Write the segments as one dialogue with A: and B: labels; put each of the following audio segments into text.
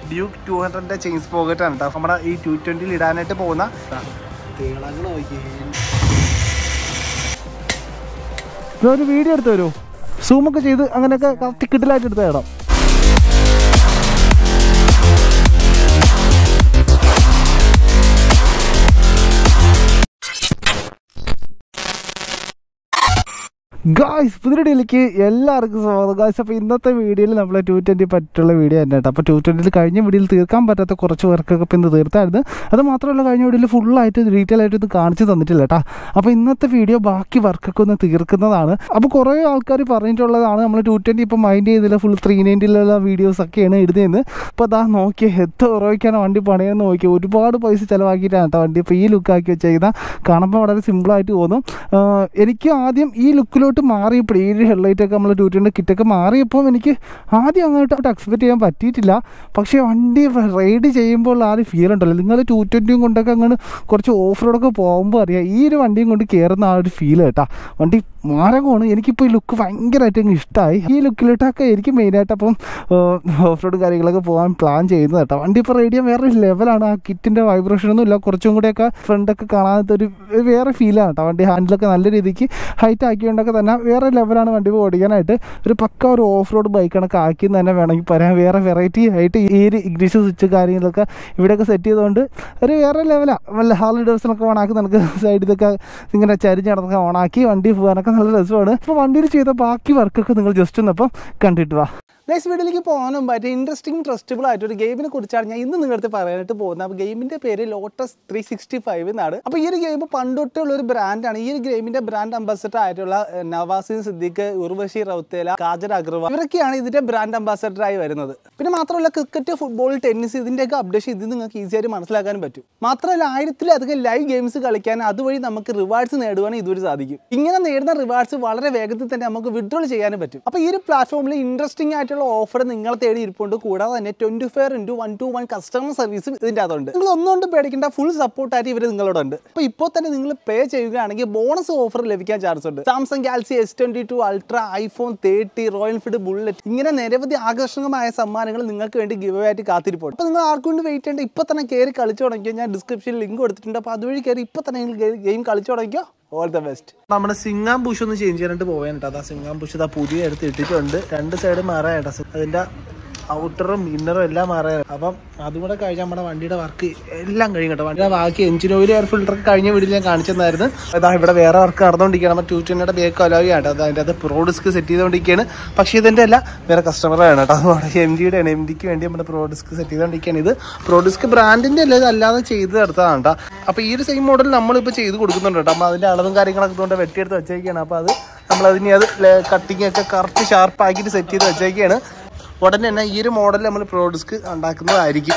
A: Duke two ഹൺഡ്രഡിന്റെ chains pocket ആണ് കേട്ടോ നമ്മുടെ ഈ ടു ട്വന്റിയിൽ ഇടാനായിട്ട് പോകുന്ന തിളങ്ങണ
B: ഒരു വീഡിയോ എടുത്ത് തരുമോ സൂമൊക്കെ ചെയ്ത് അങ്ങനെയൊക്കെ കറക്റ്റ് കിട്ടിലായിട്ട് എടുത്ത് തരണം ഗായ്സ് പുതിയടിയിലേക്ക് എല്ലാവർക്കും സ്വാഗതം ഗായ്സ് അപ്പോൾ ഇന്നത്തെ വീഡിയോയിൽ നമ്മൾ ടു ട്വൻറ്റി പറ്റുള്ള വീഡിയോ തന്നെ കേട്ടോ അപ്പോൾ ടു ട്വൻറ്റിയിൽ കഴിഞ്ഞ വീഡിയോയിൽ തീർക്കാൻ പറ്റാത്ത കുറച്ച് വർക്കൊക്കെ ഇപ്പോൾ ഇന്ന് തീർത്തായിരുന്നു അത് മാത്രമല്ല കഴിഞ്ഞ വീഡിയോയിൽ ഫുള്ളായിട്ട് ഡീറ്റെയിൽ ആയിട്ട് ഇത് കാണിച്ച് തന്നിട്ടില്ല കേട്ടോ അപ്പോൾ ഇന്നത്തെ വീഡിയോ ബാക്കി വർക്കൊക്കെ ഒന്ന് തീർക്കുന്നതാണ് അപ്പോൾ കുറേ ആൾക്കാർ പറഞ്ഞിട്ടുള്ളതാണ് നമ്മൾ ടു ട്വൻറ്റി ഇപ്പോൾ മൈൻഡ് ചെയ്തില്ല ഫുൾ ത്രീ നയൻറ്റിയിലുള്ള വീഡിയോസ് ഒക്കെയാണ് ഇടുന്നതെന്ന് അപ്പോൾ അതാ നോക്കിയ എത്ര രൂപയ്ക്കാണ് വണ്ടി പണിയെന്ന് നോക്കിയാൽ ഒരുപാട് പൈസ ചിലവാക്കിയിട്ടാണ് കേട്ടോ വണ്ടി ഇപ്പോൾ ഈ ലുക്കാക്കി വെച്ചേക്കുന്ന കാണുമ്പോൾ വളരെ സിമ്പിളായിട്ട് തോന്നും ആഹ് എനിക്ക് ആദ്യം ഈ ലുക്കിലോട്ട് മാറിയപ്പോൾ ഈ ഒരു ഹെഡ്ലൈറ്റ് ഒക്കെ നമ്മൾ ടു ട്വൻറ്റി കിറ്റൊക്കെ മാറിയപ്പോൾ എനിക്ക് ആദ്യം അങ്ങോട്ട് എക്സ്പെക്ട് ചെയ്യാൻ പറ്റിയിട്ടില്ല പക്ഷേ വണ്ടി റൈഡ് ചെയ്യുമ്പോൾ ആ ഒരു ഫീൽ ഉണ്ടല്ലോ നിങ്ങൾ ടു ട്വൻറ്റിയും കൊണ്ടൊക്കെ അങ്ങനെ കുറച്ച് ഓഫ് റോഡൊക്കെ പോകുമ്പോൾ അറിയാം ഈ ഒരു വണ്ടിയും കൊണ്ട് കയറുന്ന ആ ഒരു ഫീൽ കേട്ടാ വണ്ടി മാരകമാണ് എനിക്കിപ്പോൾ ഈ ലുക്ക് ഭയങ്കരമായിട്ട് അങ്ങ് ഇഷ്ടമായി ഈ ലുക്കിലിട്ടൊക്കെ എനിക്ക് മെയിനായിട്ട് അപ്പം ഓഫ് റോഡ് കാര്യങ്ങളൊക്കെ പോകാൻ പ്ലാൻ ചെയ്യുന്നത് കേട്ടോ വണ്ടി ഇപ്പോൾ റേഡിയോ വേറെ ലെവലാണ് ആ കിറ്റിൻ്റെ വൈബ്രേഷൻ ഒന്നും ഇല്ല കുറച്ചും കൂടെയൊക്കെ ഫ്രണ്ടൊക്കെ കാണാത്ത ഒരു ഒരു വേറെ ഫീലാണ് കേട്ടോ വണ്ടി ഹാൻഡിലൊക്കെ നല്ല രീതിക്ക് ഹൈറ്റ് ആക്കിയോണ്ടൊക്കെ തന്നെ വേറെ ലെവലാണ് വണ്ടി ഓടിക്കാനായിട്ട് ഒരു പക്ക ഒരു ഓഫ് റോഡ് ബൈക്ക് കണക്ക് ആക്കിയെന്ന് തന്നെ വേണമെങ്കിൽ പറയാം വേറെ വെറൈറ്റി ആയിട്ട് ഈ ഒരു ഇംഗ്ലീഷ് സ്വിച്ച് കാര്യങ്ങളൊക്കെ ഇവിടെയൊക്കെ സെറ്റ് ചെയ്തുകൊണ്ട് ഒരു വേറെ ലെവലാണ് വല്ല ഹാർലി ഡേഴ്സിനൊക്കെ ഓണാക്കി നമുക്ക് സൈഡിലൊക്കെ ഇങ്ങനെ ചരിഞ്ഞ് നടന്നൊക്കെ ഓണാക്കി വണ്ടി പോകാനൊക്കെ നല്ല രസമാണ് അപ്പോൾ വണ്ടിയിൽ ചെയ്ത ബാക്കി വർക്കൊക്കെ നിങ്ങൾ ജസ്റ്റ് ഒന്ന് അപ്പം കണ്ടിട്ട് വാ
A: നെക്സ്റ്റ് വീഡിയോയിലേക്ക് പോകാൻ മുമ്പായിട്ട് ഇൻട്രസ്റ്റിംഗ് ട്രസ്റ്റബിൾ ആയിട്ട് ഒരു ഗെയിമിനെ കുറിച്ചാണ് ഞാൻ ഇന്ന് നിങ്ങളുടെ പറയാനായിട്ട് പോകുന്നത് അപ്പോൾ ഗെയിമിന്റെ പേര് ലോട്ടസ് ത്രീ സിക്സ്റ്റി ഫൈവ് എന്നാണ് അപ്പോൾ ഈ ഒരു ഗെയിം പണ്ടൊട്ടുള്ള ഒരു ബ്രാൻഡാണ് ഈ ഒരു ഗെയിമിന്റെ ബ്രാൻഡ് അംബാസഡർ ആയിട്ടുള്ള ഏഹ്, നവാസിൻ സിദ്ദീഖ് ഉർവശി റൌത്തേല കാജർ അഗർവാൾ ഇവരൊക്കെയാണ് ഇതിന്റെ ബ്രാൻഡ് അംബാസഡർ ആയി വരുന്നത് പിന്നെ മാത്രമല്ല ക്രിക്കറ്റ് ഫുട്ബോൾ ടെന്നീസ് ഇതിന്റെയൊക്കെ അപ്ഡേഷൻ ഇത് നിങ്ങൾക്ക് ഈസി ആയിട്ട് മനസ്സിലാക്കാനും പറ്റും മാത്രമല്ല ആയിരത്തിലധികം ലൈവ് ഗെയിംസ് കളിക്കാൻ അതുവഴി നമുക്ക് റിവാർഡ്സ് നേടുവാനും ഇതുവഴി സാധിക്കും ഇങ്ങനെ നേടുന്ന റിവാർഡ്സ് വളരെ വേഗത്തിൽ തന്നെ നമുക്ക് വിഡ്രോൾ ചെയ്യാനും പറ്റും അപ്പോൾ ഈ ഒരു പ്ലാറ്റ്ഫോമിൽ ഇൻട്രസ്റ്റിംഗ് ആയിട്ടുള്ള ഓഫർ നിങ്ങളെ തേടി ഇരിപ്പുണ്ട് കൂടാതെ തന്നെ twenty four into one to one customer സർവീസും ഇതിൻ്റെ അകത്തുണ്ട് നിങ്ങൾ ഒന്നുകൊണ്ടും പേടിക്കേണ്ട ഫുൾ സപ്പോർട്ടായിട്ട് ഇവർ നിങ്ങളോടുണ്ട് അപ്പോൾ ഇപ്പോൾ തന്നെ നിങ്ങൾ പേ ചെയ്യുകയാണെങ്കിൽ ബോണസ് ഓഫർ ലഭിക്കാൻ ചാൻസ് ഉണ്ട് Samsung Galaxy S twenty two Ultra iPhone thirty Royal Enfield Bullet ഇങ്ങനെ നിരവധി ആകർഷകമായ സമ്മാനങ്ങൾ നിങ്ങൾക്ക് വേണ്ടി ഗിവ് ആയിട്ട് കാത്തിരിപ്പുണ്ട് അപ്പോൾ നിങ്ങൾ ആർക്കും വേണ്ടി വെയിറ്റ് ചെയ്യേണ്ട ഇപ്പോൾ തന്നെ കയറി കളിച്ചു തുടങ്ങിയോ ഞാൻ ഡിസ്ക്രിപ്ഷനിൽ ലിങ്ക് കൊടുത്തിട്ടുണ്ട് അപ്പോൾ അതുവഴി കയറി ഇപ്പോൾ തന്നെ നിങ്ങൾ ഗെയിം കളിച്ചു തുടങ്ങിയോ ഓൾ ദ ബെസ്റ്റ് നമ്മുടെ സിംഗാം ബുഷ് ഒന്ന് ചേഞ്ച് ചെയ്യാനായിട്ട് പോകാനുണ്ട് അതാ സിംഗാം ബുഷ് ഇതാ പുതിയ എടുത്ത് ഇട്ടിട്ടുണ്ട് രണ്ട് സൈഡ് മാറാൻ അതിന്റെ ഔട്ടറും ഇന്നറും എല്ലാം മാറാൻ അപ്പം അതും കൂടെ കഴിഞ്ഞാൽ നമ്മുടെ വണ്ടിയുടെ വർക്ക് എല്ലാം കഴിയും കേട്ടോ വണ്ടിയുടെ ബാക്കി എഞ്ചിൻ ഓയിൽ എയർ ഫിൽറ്റർ കഴിഞ്ഞ വീട്ടിൽ ഞാൻ കാണിച്ചെന്നായിരുന്നു അതാ ഇവിടെ വേറെ വർക്ക് നടന്നുകൊണ്ടിരിക്കുകയാണ് നമ്മുടെ ടൂ ട്വന്റിയുടെ ബേക്ക് അലോയി ആട്ടോ അത് അതിൻ്റെ അത് പ്രോ ഡിസ്ക് സെറ്റ് ചെയ്തുകൊണ്ടിരിക്കുകയാണ് പക്ഷേ ഇതിൻ്റെ അല്ല വേറെ കസ്റ്റമറാണ് കേട്ടോ അതുകൊണ്ട് എം ജിയുടെ ആണ് എം ഡിക്ക് വേണ്ടി നമ്മുടെ പ്രോ ഡിസ്ക് സെറ്റ് ചെയ്തുകൊണ്ടിരിക്കുകയാണ് ഇത് പ്രോ ഡിസ്ക് ബ്രാൻഡിൻ്റെ അല്ല ഇത് അല്ലാതെ ചെയ്ത് എടുത്തതാണ് കേട്ടോ അപ്പോൾ ഈ ഒരു സെയിം മോഡൽ നമ്മളിപ്പോൾ ചെയ്ത് കൊടുക്കുന്നുണ്ട് കേട്ടോ അപ്പോൾ അതിൻ്റെ അളവും കാര്യങ്ങളൊക്കെ ഇതുകൊണ്ട് വെട്ടിയെടുത്ത് വെച്ചേക്കാണ് അപ്പോൾ അത് നമ്മൾ അതിനെ അത് കട്ടിങ് ഒക്കെ കറക്റ്റ് ഷാർപ്പ് ആക്കിയിട്ട് സെറ്റ് ചെയ്ത് വെച്ചേക്കാണ് ഉടനെ തന്നെ ഈ ഒരു മോഡൽ നമ്മൾ പ്രോ ഡിസ്ക് ഉണ്ടാക്കുന്നതായിരിക്കും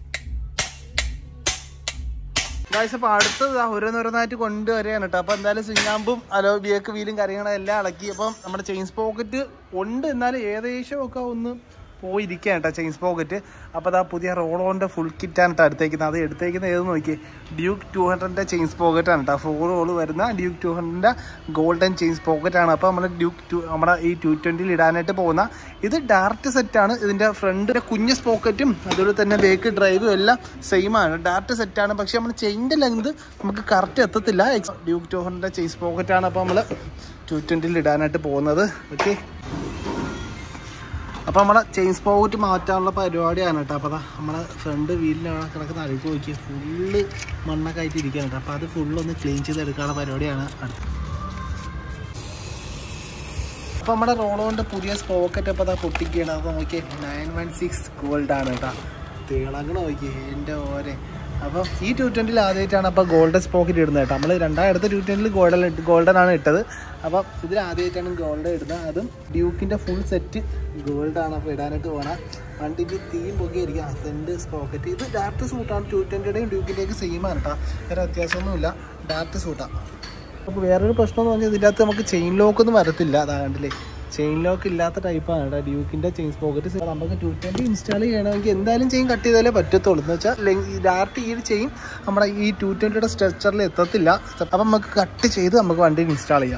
A: ഗായ്സ് അപ്പോൾ അടുത്തത് ഓരോന്നോരോന്നായിട്ട് കൊണ്ടുവരികയാണ് കേട്ടോ അപ്പോൾ എന്തായാലും സിംഗാമ്പും അലോ ബിയക്ക് വീലും കാര്യങ്ങളും എല്ലാം ഇളക്കി അപ്പം നമ്മുടെ ചെയിൻസ് പോക്കറ്റ് ഉണ്ട് എന്നാലും ഏകദേശം ഒക്കെ ഒന്ന് പോയിരിക്കുകയാണ് കേട്ടോ ചെയിൻസ് പോക്കറ്റ് അപ്പോൾ അതാ പുതിയ റോളോൻ്റെ ഫുൾ കിറ്റാണ് കേട്ടോ എടുത്തേക്കുന്നത് അത് എടുത്തേക്കുന്നത് ഏത് നോക്കി ഡ്യൂക്ക് ടു ഹൺഡ്രഡിൻ്റെ ചെയിൻസ് പോക്കറ്റാണ് കേട്ടോ ഫോർ റോള് വരുന്ന ഡ്യൂക്ക് ടു ഹൺഡ്രഡിൻ്റെ ഗോൾഡൻ ചെയിൻസ് പോക്കറ്റാണ് അപ്പോൾ നമ്മൾ ഡ്യൂക്ക് ടു നമ്മുടെ ഈ ടു ട്വൻറ്റിയിൽ ഇടാനായിട്ട് പോകുന്ന ഇത് ഡയറക്റ്റ് സെറ്റാണ് ഇതിൻ്റെ ഫ്രണ്ട് കുഞ്ഞ് പോക്കറ്റും അതുപോലെ തന്നെ ബേക്ക് ഡ്രൈവും എല്ലാം സെയിം ആണ് ഡയറക്റ്റ് സെറ്റാണ് പക്ഷേ നമ്മൾ ചെയിൻ്റെ ലെങ്ത് നമുക്ക് കറക്റ്റ് എത്തത്തില്ല ഡ്യൂക്ക് ടു ഹൺഡ്രഡിൻ്റെ ചെയിൻസ് പോക്കറ്റാണ് അപ്പോൾ നമ്മൾ ടു ട്വൻറ്റിയിൽ ഇടാനായിട്ട് പോകുന്നത് ഓക്കെ അപ്പോൾ നമ്മളെ ചെയിൻസ് പോക്കറ്റ് മാറ്റാനുള്ള പരിപാടിയാണ് കേട്ടോ അപ്പോൾ അതാ നമ്മളെ ഫ്രണ്ട് വീലിലാണ് കിടക്കുന്ന അഴുക്ക് നോക്കി ഫുള്ള് മണ്ണൊക്കെ ആയിട്ട് ഇരിക്കുകയാണ് കേട്ടോ അപ്പോൾ അത് ഫുള്ളൊന്ന് ക്ലീൻ ചെയ്ത് എടുക്കാനുള്ള പരിപാടിയാണ് അടുത്ത് അപ്പോൾ നമ്മുടെ റോളോൻ്റെ പുതിയ സ്പോക്കറ്റ് അപ്പോൾ അതാ പൊട്ടിക്കുകയാണ് അപ്പോൾ നോക്കിയേ നയൻ വൺ സിക്സ് ഗോൾഡ് ആണ് കേട്ടോ തിളങ്ങണ നോക്കി എൻ്റെ ഓരെ അപ്പോൾ ഈ ടു ട്വൻറ്റിയിൽ ആദ്യമായിട്ടാണ് അപ്പോൾ ഗോൾഡൻ സ്പോക്കറ്റ് ഇടുന്നത് കേട്ടോ നമ്മൾ രണ്ടായിരത്തെ ടു ട്വൻറ്റിയിൽ ഗോൾഡൻ ഗോൾഡൻ ആണ് ഇട്ടത് അപ്പം ഇതിൽ ആദ്യമായിട്ടാണ് ഗോൾഡ് ഇടുന്നത് അതും ഡ്യൂക്കിൻ്റെ ഫുൾ സെറ്റ് ഗോൾഡ് ആണ് അപ്പോൾ ഇടാനായിട്ട് പോകണം വണ്ടിക്ക് തീം പൊക്കിയായിരിക്കും ഫ്രണ്ട് സ്പോക്കറ്റ് ഇത് ഡയറക്റ്റ് സൂട്ടാണ് ടു ട്വൻറ്റിയുടെയും ഡ്യൂക്കിൻ്റെയൊക്കെ സെയിം ആണ് കേട്ടോ വേറെ വ്യത്യാസമൊന്നുമില്ല ഡയറക്റ്റ് സൂട്ടാണ് അപ്പോൾ വേറൊരു പ്രശ്നം എന്ന് പറഞ്ഞാൽ ഇതിൻ്റെ അകത്ത് നമുക്ക് ചെയിൻ ലോക്ക് ഒന്നും വരത്തില്ല അതാണ്ടില്ലേ ചെയിൻ ലോക്ക് ഇല്ലാത്ത ടൈപ്പാണ് കേട്ടോ ഡ്യൂക്കിൻ്റെ ചെയിൻ പോക്കറ്റ് നമുക്ക് ടു ട്വൻറ്റി ഇൻസ്റ്റാൾ ചെയ്യണമെങ്കിൽ എന്തായാലും ചെയിൻ കട്ട് ചെയ്താലേ പറ്റത്തുള്ളൂ എന്ന് വെച്ചാൽ ഡയറക്റ്റ് ഈ ഒരു ചെയിൻ നമ്മുടെ ഈ ടു ട്വൻറ്റിയുടെ സ്ട്രക്ചറിൽ എത്തത്തില്ല അപ്പം നമുക്ക് കട്ട് ചെയ്ത് നമുക്ക് വണ്ടിയിൽ ഇൻസ്റ്റാൾ ചെയ്യാം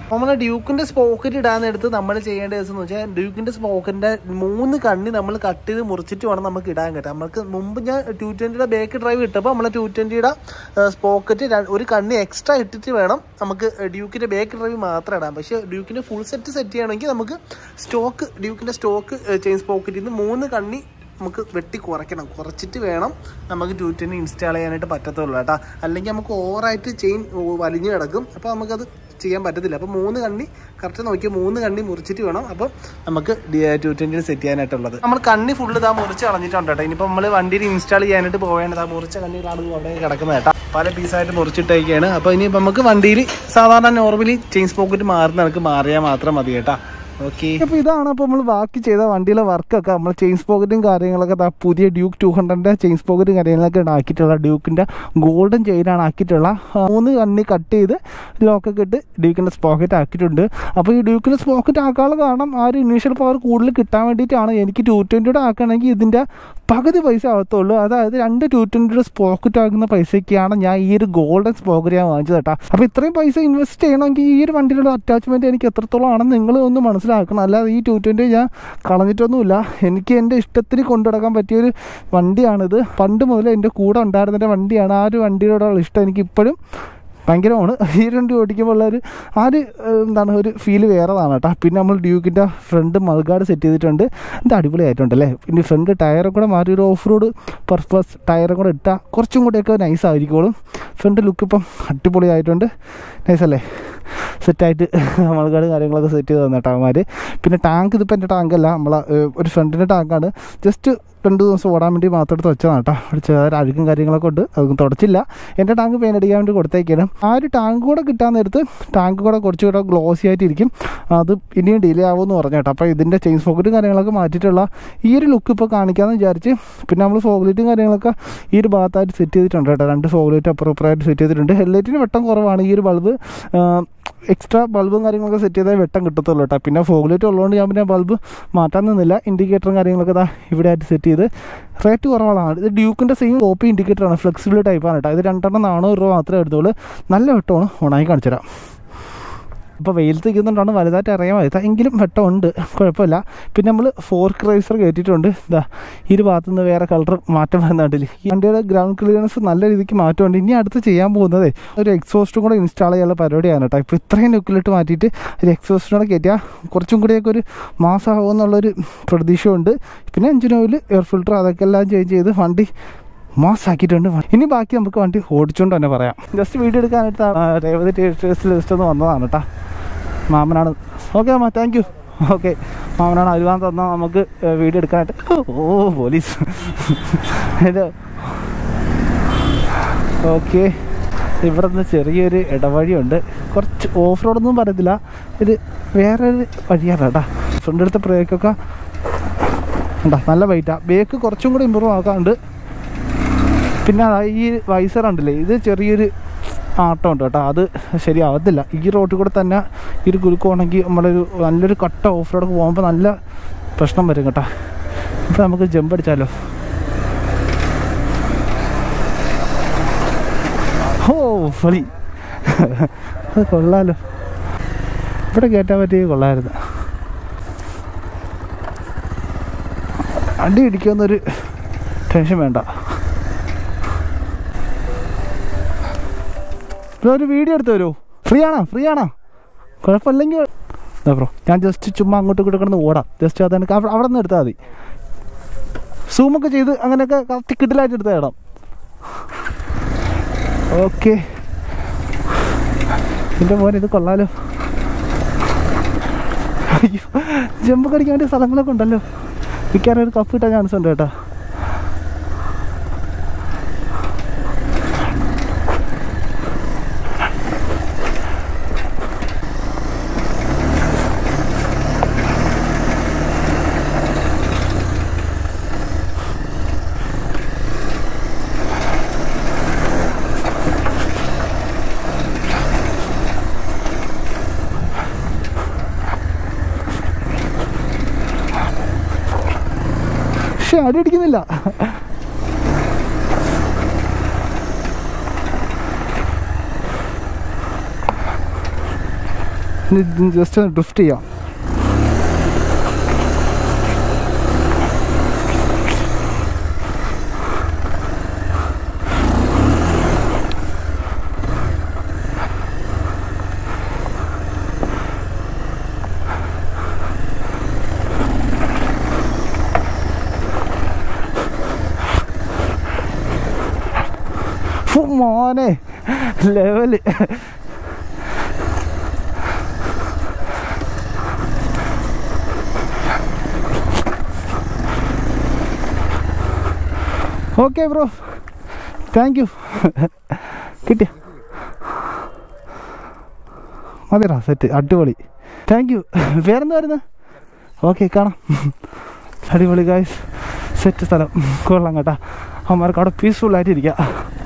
A: നമ്മൾ ഡ്യൂക്കിന്റെ സ്പോക്കറ്റ് ഇടാൻ എടുത്ത് നമ്മൾ ചെയ്യേണ്ട ദിവസം എന്ന് വെച്ചാൽ ഡ്യൂക്കിന്റെ സ്പോക്കറ്റിന്റെ മൂന്ന് കണ്ണി നമ്മൾ കട്ട് ചെയ്ത് മുറിച്ചിട്ട് വേണം നമുക്ക് ഇടാൻ കേട്ടോ നമുക്ക് മുമ്പ് ഞാൻ ടു ട്വന്റിയുടെ ബേക്ക് ഡ്രൈവ് ഇട്ടപ്പോൾ നമ്മൾ ടു ട്വന്റിയുടെ സ്പോക്കറ്റ് ഒരു കണ്ണി എക്സ്ട്രാ ഇട്ടിട്ട് വേണം നമുക്ക് ഡ്യൂക്കിന്റെ ബേക്ക് ഡ്രൈവ് മാത്രം ഇടാം പക്ഷേ ഡ്യൂക്കിന്റെ ഫുൾ സെറ്റ് സെറ്റ് ചെയ്യണമെങ്കിൽ നമുക്ക് സ്റ്റോക്ക് ഡ്യൂക്കിന്റെ സ്റ്റോക്ക് ചെയിൻ സ്പോക്കറ്റിൽ നിന്ന് മൂന്ന് കണ്ണി നമുക്ക് വെട്ടി കുറയ്ക്കണം കുറച്ചിട്ട് വേണം നമുക്ക് ടു ട്വൻറ്റി ഇൻസ്റ്റാൾ ചെയ്യാനായിട്ട് പറ്റത്തുള്ളൂ കേട്ടോ അല്ലെങ്കിൽ നമുക്ക് ഓവറായിട്ട് ചെയിൻ വലിഞ്ഞു കിടക്കും അപ്പോൾ നമുക്കത് ചെയ്യാൻ പറ്റത്തില്ല അപ്പോൾ മൂന്ന് കണ്ണി കറക്റ്റ് നോക്കിയാൽ മൂന്ന് കണ്ണി മുറിച്ചിട്ട് വേണം അപ്പോൾ നമുക്ക് ടു ട്വൻറ്റിയിൽ സെറ്റ് ചെയ്യാനായിട്ടുള്ളത് നമ്മൾ കണ്ണി ഫുള്ള് ഇതാ മുറിച്ച് കളഞ്ഞിട്ടുണ്ട് കേട്ടോ ഇനിയിപ്പോൾ നമ്മൾ വണ്ടിയിൽ ഇൻസ്റ്റാൾ ചെയ്യാനായിട്ട് പോവേണ്ടത് ആ മുറിച്ച കണ്ണികളാണ് അവിടെ കിടക്കുന്നത് കേട്ടോ പല പീസായിട്ട് മുറിച്ചിട്ടേക്കാണ് അപ്പോൾ ഇനിയിപ്പോൾ നമുക്ക് വണ്ടിയിൽ സാധാരണ നോർമലി ചെയിൻ പോക്കറ്റ് മാറുന്ന നമുക്ക് മാറിയാൽ മാത്രം മതി കേട്ടോ ഓക്കെ
B: അപ്പോൾ ഇതാണ് അപ്പോൾ നമ്മൾ ബാക്കി ചെയ്ത വണ്ടിയിലെ വർക്കൊക്കെ നമ്മൾ ചെയിൻ പോക്കറ്റും കാര്യങ്ങളൊക്കെ ദാ പുതിയ ഡ്യൂക്ക് ടു ഹൺഡ്രഡിൻ്റെ ചെയിൻ പോക്കറ്റും കാര്യങ്ങളൊക്കെ ആണ് ആക്കിയിട്ടുള്ള ഡ്യൂക്കിൻ്റെ ഗോൾഡൻ ചെയിനാണ് ആക്കിയിട്ടുള്ള ആ, മൂന്ന് കണ്ണി കട്ട് ചെയ്ത് ലോക്കൊക്കെ ഇട്ട് ഡ്യൂക്കിൻ്റെ സ്പോക്കറ്റ് ആക്കിയിട്ടുണ്ട് അപ്പോൾ ഈ ഡ്യൂക്കിൻ്റെ സ്പോക്കറ്റ് ആക്കാനുള്ള കാരണം ആ ഒരു ഇനീഷ്യൽ പവർ കൂടുതൽ കിട്ടാൻ വേണ്ടിയിട്ടാണ് എനിക്ക് ടു ട്വൻറ്റിയുടെ ആക്കുകയാണെങ്കിൽ ഇതിൻ്റെ പകുതി പൈസ ആകത്തുള്ളൂ അതായത് രണ്ട് ടു ട്വൻറ്റിയുടെ സ്പോക്കറ്റ് ആക്കുന്ന പൈസയ്ക്കാണ് ഞാൻ ഈ ഒരു ഗോൾഡൻ സ്പോക്കറ്റ് ഞാൻ വാങ്ങിച്ചത് കേട്ടോ അപ്പോൾ ഇത്രയും പൈസ ഇൻവെസ്റ്റ് ചെയ്യണമെങ്കിൽ ഈ ഒരു വണ്ടിയിലുള്ള അറ്റാച്ച്മെൻറ്റ് എനിക്ക് എത്രത്തോളം ആണെന്ന് നിങ്ങൾ ഒന്ന് മനസ്സിലാക്കണം അല്ലാതെ ഈ ടു ട്വൻറ്റി ഞാൻ കളഞ്ഞിട്ടൊന്നുമില്ല എനിക്ക് എൻ്റെ ഇഷ്ടത്തിന് കൊണ്ടുനടക്കാൻ പറ്റിയൊരു വണ്ടിയാണിത് പണ്ട് മുതൽ എൻ്റെ കൂടെ ഉണ്ടായിരുന്ന വണ്ടിയാണ് ആ ഒരു വണ്ടിയോടുള്ള ഇഷ്ടം എനിക്ക് ഇപ്പോഴും ഭയങ്കരമാണ് ഈ രണ്ട് ഓടിക്കുമ്പോൾ ഉള്ള ഒരു ആ ഒരു ഏഹ്, എന്താണ് ഒരു ഫീല് വേറെതാണ് കേട്ടോ പിന്നെ നമ്മൾ ഡ്യൂക്കിൻ്റെ ഫ്രണ്ട് മൾഗാർഡ് സെറ്റ് ചെയ്തിട്ടുണ്ട് ഇത് അടിപൊളിയായിട്ടുണ്ട് അല്ലേ പിന്നെ ഫ്രണ്ട് ടയറും കൂടെ മാറി ഒരു ഓഫ് റോഡ് പർപ്പസ് ടയറും കൂടെ ഇട്ടാൽ കുറച്ചും കൂടെയൊക്കെ നൈസ് ആയിരിക്കോളും ഫ്രണ്ട് ലുക്ക് ഇപ്പം അടിപൊളിയായിട്ടുണ്ട് നൈസല്ലേ സെറ്റായിട്ട് മൾഗാർഡ് കാര്യങ്ങളൊക്കെ സെറ്റ് ചെയ്ത് തന്നിട്ട് അവന്മാർ പിന്നെ ടാങ്ക് ഇതിപ്പോൾ എൻ്റെ ടാങ്കല്ല നമ്മളെ ഏഹ്, ഒരു ഫ്രണ്ടിൻ്റെ ടാങ്കാണ് ജസ്റ്റ് രണ്ട് ദിവസം ഓടാൻ വേണ്ടി മാത്രം എടുത്ത് വെച്ചതാണ് കേട്ടോ ഒരു ചെറിയ അഴുക്കും കാര്യങ്ങളൊക്കെ ഉണ്ട് അതൊന്നും തുടച്ചില്ല എൻ്റെ ടാങ്ക് പെയിൻ അടിക്കാൻ വേണ്ടി കൊടുത്തേക്കാണ് ആ ഒരു ടാങ്ക് കൂടെ കിട്ടാൻ നേരത്ത് ടാങ്ക് കൂടെ കുറച്ചുകൂടെ ഗ്ലോസി ആയിട്ടിരിക്കും അത് ഇനിയും ഡിലേ ആവുമെന്ന് പറഞ്ഞു കേട്ടോ അപ്പോൾ ഇതിൻ്റെ ചെയിൻ പോക്കറ്റും കാര്യങ്ങളൊക്കെ മാറ്റിയിട്ടുള്ള ഈ ഒരു ലുക്ക് ഇപ്പോൾ കാണിക്കാമെന്ന് വിചാരിച്ച് പിന്നെ നമ്മൾ ഫോഗ്ലൈറ്റും കാര്യങ്ങളൊക്കെ ഈ ഒരു ഭാഗത്തായിട്ട് സെറ്റ് ചെയ്തിട്ടുണ്ട് കേട്ടോ രണ്ട് ഫോഗ്ലൈറ്റ് അപ്പുറം അപ്പുറമായിട്ട് സെറ്റ് ചെയ്തിട്ടുണ്ട് ഹെഡ്ലൈറ്റിന് വെട്ടം കുറവാണ് ഈ ഒരു ബൾബ് എക്സ്ട്രാ ബൾബും കാര്യങ്ങളൊക്കെ സെറ്റ് ചെയ്താൽ വെട്ടം കിട്ടത്തുള്ളൂ കേട്ടോ പിന്നെ ഫോഗ്ലൈറ്റ് ഉള്ളതുകൊണ്ട് ഞാൻ പിന്നെ ബൾബ് മാറ്റാൻ നിന്നില്ല ഇൻഡിക്കേറ്ററും കാര്യങ്ങളൊക്കെ ഇതാ ഇവിടെ ആയിട്ട് സെറ്റ് ചെയ്ത് റേറ്റ് കുറവാണ് ഇത് ഡ്യൂക്കിൻ്റെ സെയിം കോപ്പി ഇൻഡിക്കേറ്ററാണ് ഫ്ലെക്സിബിൾ ടൈപ്പാണ് കേട്ടോ ഇത് രണ്ടെണ്ണം നാനൂറ് രൂപ മാത്രമേ എടുത്തുള്ളൂ നല്ല വെട്ടമാണ് ഓണായി കാണിച്ചു തരാം ഇപ്പോൾ വെയിലത്ത് നിൽക്കുന്നുണ്ടാണ് വലുതായിട്ട് അറിയാൻ വലുതാ എങ്കിലും വെട്ടമുണ്ട് കുഴപ്പമില്ല പിന്നെ നമ്മൾ ഫോർക്ക് റൈസർ കയറ്റിയിട്ടുണ്ട് ഇതാ ഈ ഒരു ഭാഗത്തു നിന്ന് വേറെ കളർ മാറ്റം വരുന്നുണ്ടല്ലേ ഈ വണ്ടിയുടെ ഗ്രൗണ്ട് ക്ലിയറൻസ് നല്ല രീതിക്ക് മാറ്റമുണ്ട് ഇനി അടുത്ത് ചെയ്യാൻ പോകുന്നത് ഒരു എക്സോസ്റ്റും കൂടെ ഇൻസ്റ്റാൾ ചെയ്യാനുള്ള പരിപാടിയാണ് കേട്ടോ ഇപ്പോൾ ഇത്രയും ലുക്കിലിട്ട് മാറ്റിയിട്ട് ഒരു എക്സോസ്റ്റും കൂടെ കയറ്റിയാൽ കുറച്ചും കൂടിയൊക്കെ ഒരു മാസമാകും എന്നുള്ളൊരു പ്രതീക്ഷയുണ്ട് പിന്നെ എഞ്ചിൻ ഓയിൽ എയർ ഫിൽറ്റർ അതൊക്കെ എല്ലാം ചേഞ്ച് ചെയ്ത് വണ്ടി മാസാക്കിയിട്ടുണ്ട് ഇനി ബാക്കി നമുക്ക് വണ്ടി ഓടിച്ചുകൊണ്ട് തന്നെ പറയാം ജസ്റ്റ് വീഡിയോ എടുക്കാനായിട്ട് ആ, രേവതി ടീച്ചേഴ്സ് ലിസ്റ്റ് ഒന്ന് വന്നതാണ് കേട്ടോ മാമനാണ് ഓക്കെ അമ്മ താങ്ക് യു ഓക്കെ മാമനാണ് അരുവാൻ തന്നാൽ നമുക്ക് ഏ, വീഡിയോ എടുക്കാനായിട്ട് ഓ പോലീസ് ഇത് ഓക്കെ ഇവിടെ നിന്ന് ചെറിയൊരു ഇടവഴിയുണ്ട് കുറച്ച് ഓഫ് റോഡൊന്നും പറയത്തില്ല ഇത് വേറൊരു വഴിയാണ് കേട്ടോ ഫ്രണ്ട് എടുത്ത ബ്രേക്കൊക്കെ ഉണ്ടോ നല്ല വെയിറ്റാണ് ബേക്ക് കുറച്ചും കൂടി ഇമ്പ്രൂവ് ആക്കാറുണ്ട് പിന്നെ അതാ ഈ വൈസർ ഉണ്ടല്ലേ ഇത് ചെറിയൊരു ആട്ടം ഉണ്ട് കേട്ടോ അത് ശരിയാവത്തില്ല ഈ റോഡിൽ കൂടെ തന്നെ ഈ ഒരു കുലുക്കമാണെങ്കിൽ നമ്മളൊരു നല്ലൊരു കട്ട ഓഫ് റോഡൊക്കെ പോകുമ്പോൾ നല്ല പ്രശ്നം വരും കേട്ടോ ഇപ്പം നമുക്ക് ജമ്പ് അടിച്ചാലോ ഓ ഫളി അത് കൊള്ളാലോ ഇവിടെ കയറ്റാൻ പറ്റിയ കൊള്ളായിരുന്നു അടി ഇടിക്കുമെന്നൊരു ടെൻഷൻ വേണ്ട ബ്രോ ഒരു വീഡിയോ എടുത്ത് തരുമോ ഫ്രീ ആണോ ഫ്രീ ആണോ കുഴപ്പമില്ലെങ്കിൽ ഇതാ ബ്രോ ഞാൻ ജസ്റ്റ് ചുമ്മാ അങ്ങോട്ടും ഇങ്ങോട്ടും കിടന്ന് ഓടാം ജസ്റ്റ് അതാണ് അവിടെ അവിടെ നിന്ന് എടുത്താൽ മതി സൂമൊക്കെ ചെയ്ത് അങ്ങനെയൊക്കെ കറക്റ്റ് കിട്ടിലായിട്ട് എടുത്ത ഇടാം ഓക്കെ എൻ്റെ മോനെ ഇത് കൊള്ളാലോ അയ്യോ ജമ്പ് കടിക്കാൻ വേണ്ടി സ്ഥലങ്ങളൊക്കെ ഉണ്ടല്ലോ മിക്കവാറും ഒരു കപ്പ് കിട്ടാൻ ചാൻസ് ഉണ്ട് കേട്ടോ പക്ഷെ അടി അടിക്കുന്നില്ല ജസ്റ്റ് ഒന്ന് ഡ്രിഫ്റ്റ് ചെയ്യാം ഫു, മോനെ level okay bro thank you കിട്ടിയ മതിടാ സെറ്റ് അടിപൊളി താങ്ക് യു പേരെന്തായിരുന്നു ഓക്കെ കാണാം അടിപൊളി ഗായ്സ് സെറ്റ് സ്ഥലം കൊള്ളാം കേട്ടാ അവന്മാർക്ക് അവിടെ പീസ്ഫുൾ ആയിട്ട് ഇരിക്കാം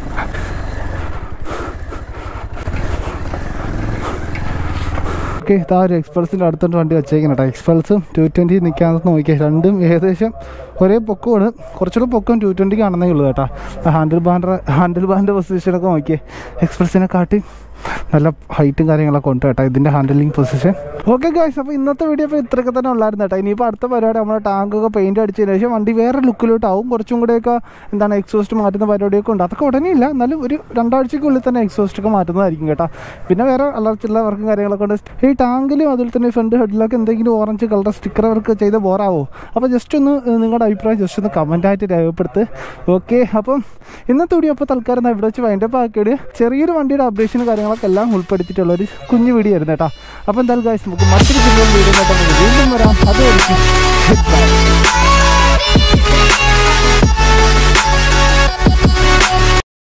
B: ഓക്കെ ഇതാ ഒരു എക്സ്പൾസിൻ്റെ അടുത്തോട്ട് വണ്ടി വെച്ചേക്കണം കേട്ടോ എക്സ്പൾസും ടു ട്വൻറ്റി നിൽക്കാമെന്ന് നോക്കിയാൽ രണ്ടും ഏകദേശം ഒരേ പൊക്കമാണ് കുറച്ചുകൂടെ പൊക്കം ടു ട്വൻറ്റിക്ക് ആണെന്നേ ഉള്ളൂ കേട്ടോ ഹാൻഡിൽ ബാൻഡ് ഹാൻഡിൽ ബാൻഡ് പൊസിഷനൊക്കെ നോക്കിയേ എക്സ്പ്രസിനെ കാട്ടി നല്ല ഹൈറ്റും കാര്യങ്ങളൊക്കെ ഉണ്ട് കേട്ടോ ഇതിൻ്റെ ഹാൻഡിലിംഗ് പൊസിഷൻ ഓക്കെ ഗായ്സ് അപ്പോൾ ഇന്നത്തെ വീഡിയോ ഇപ്പോൾ ഇത്രയൊക്കെ തന്നെ ഉള്ളായിരുന്നു കേട്ടോ ഇനിയിപ്പോൾ അടുത്ത പരിപാടി നമ്മുടെ ടാങ്കൊക്കെ പെയിൻറ്റ് അടിച്ചതിന് ശേഷം വണ്ടി വേറെ ലുക്കിലോട്ടാവും കുറച്ചും കൂടെയൊക്കെ എന്താണ് എക്സോസ്റ്റ് മാറ്റുന്ന പരിപാടിയൊക്കെ ഉണ്ട് അതൊക്കെ ഉടനെ ഇല്ല എന്നാലും ഒരു രണ്ടാഴ്ചക്കുള്ളിൽ തന്നെ എക്സോസ്റ്റ് ഒക്കെ മാറ്റുന്നതായിരിക്കും കേട്ടോ പിന്നെ വേറെ അലർച്ചുള്ള വർക്കും കാര്യങ്ങളൊക്കെ ഉണ്ട് ഈ ടാങ്കിലും അതുപോലെ തന്നെ ഫ്രണ്ട് ഹെഡിലൊക്കെ എന്തെങ്കിലും ഓറഞ്ച് കളർ സ്റ്റിക്കർ വർക്ക് ചെയ്ത് ബോറാവോ അപ്പോൾ ജസ്റ്റ് ഒന്ന് ഏഹ്, നിങ്ങളുടെ അഭിപ്രായം ജസ്റ്റ് ഒന്ന് കമൻറ്റായിട്ട് രേഖപ്പെടുത്ത് ഓക്കെ അപ്പം ഇന്നത്തെ വീഡിയോ അപ്പോൾ തൽക്കാലം ദാ ഇവിടെ വെച്ച് വൈൻഡപ്പ് ആക്കിയിട്ട് ചെറിയൊരു വണ്ടിയുടെ അപ്ഡേഷനും കാര്യങ്ങളൊക്കെ എല്ലാം ഉൾപ്പെടുത്തിയിട്ടുള്ള ഒരു കുഞ്ഞു വീഡിയോ ആയിരുന്നു കേട്ടോ അപ്പോൾ എന്തായാലും ഗായ്സ് നമുക്ക് മറ്റൊരു വീഡിയോ വീഡിയോ വീണ്ടും വരാം അതുവരെയും ഗുഡ് ബൈ